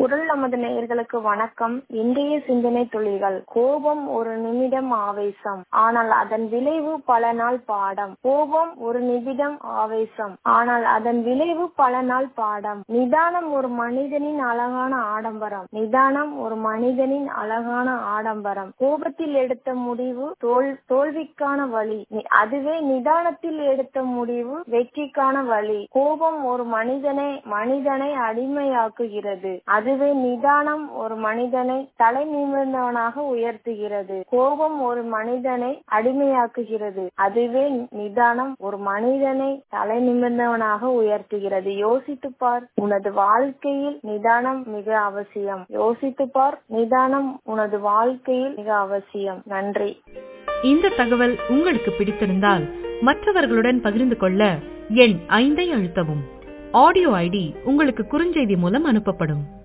குரல் நமது நேயர்களுக்கு வணக்கம் இன்றைய சிந்தனை துளிகள் கோபம் ஒரு நிமிடம் ஆவேசம் ஆனால் அதன் விளைவு பல நாள் பாடம் கோபம் ஒரு நிமிடம் ஆவேசம் ஆனால் அதன் விளைவு பல நாள் பாடம் நிதானம் ஒரு மனிதனின் அழகான ஆடம்பரம் நிதானம் ஒரு மனிதனின் அழகான ஆடம்பரம் கோபத்தில் எடுத்த முடிவு தோல் தோல்விக்கான வழி நி- அதுவே நிதானத்தில் எடுத்த முடிவு வெற்றிக்கான வழி கோபம் ஒரு மனிதனை மனிதனை அடிமையாக்குகிறது அதுவே நிதானம் ஒரு மனிதனை தலை நிமிர்ந்தவனாக உயர்த்துகிறது கோபம் ஒரு மனிதனை அடிமையாக்குகிறது அதுவே நிதானம் ஒரு மனிதனை தலை நிமிர்ந்தவனாக உயர்த்துகிறது யோசித்துப் பார் உனது வாழ்க்கையில் நிதானம் மிக அவசியம் யோசித்துப் பார் நிதானம் உனது வாழ்க்கையில் மிக அவசியம் நன்றி இந்த தகவல் உங்களுக்கு பிடித்திருந்தால் மற்றவர்களுடன் பகிர்ந்து கொள்ள எண் ஐந்தை அழுத்தவும் ஆடியோ ஐடி உங்களுக்கு குறுஞ்செய்தி மூலம் அனுப்பப்படும்